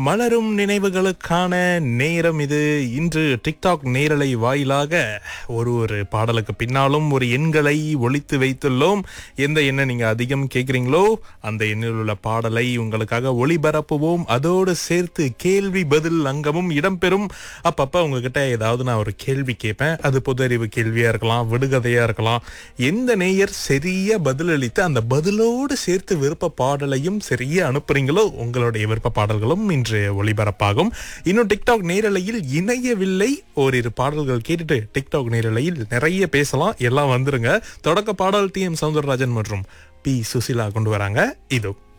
மலரும் நினைவுகளுக்கான நேரம் இது இன்று டிக்டாக் நேரலை வாயிலாக ஒரு ஒரு பாடலுக்கு பின்னாலும் ஒரு எண்களை ஒழித்து வைத்துள்ளோம் எந்த எண்ணை நீங்க அதிகம் கேட்குறீங்களோ அந்த எண்ணில் உள்ள பாடலை உங்களுக்காக ஒளிபரப்புவோம் அதோடு சேர்த்து கேள்வி பதில் அங்கமும் இடம்பெறும் அப்பப்ப உங்ககிட்ட ஏதாவது நான் ஒரு கேள்வி கேட்பேன் அது பொது அறிவு கேள்வியா இருக்கலாம் விடுகதையா இருக்கலாம் எந்த நேயர் சரியா பதிலளித்து அந்த பதிலோடு சேர்த்து விருப்ப பாடலையும் சரியா அனுப்புறீங்களோ உங்களுடைய விருப்ப பாடல்களும் இன்று ஒளிபரப்பாகும் இன்னும் டிக்டாக் நேரலையில் இணையவில்லை ஓரிரு பாடல்கள் கேட்டுட்டு டிக்டாக் நேரலையில் நிறைய பேசலாம் எல்லாம் வந்துருங்க தொடக்க பாடல் டி எம் சவுந்தரராஜன் மற்றும் பி சுசிலா கொண்டு வராங்க இதோ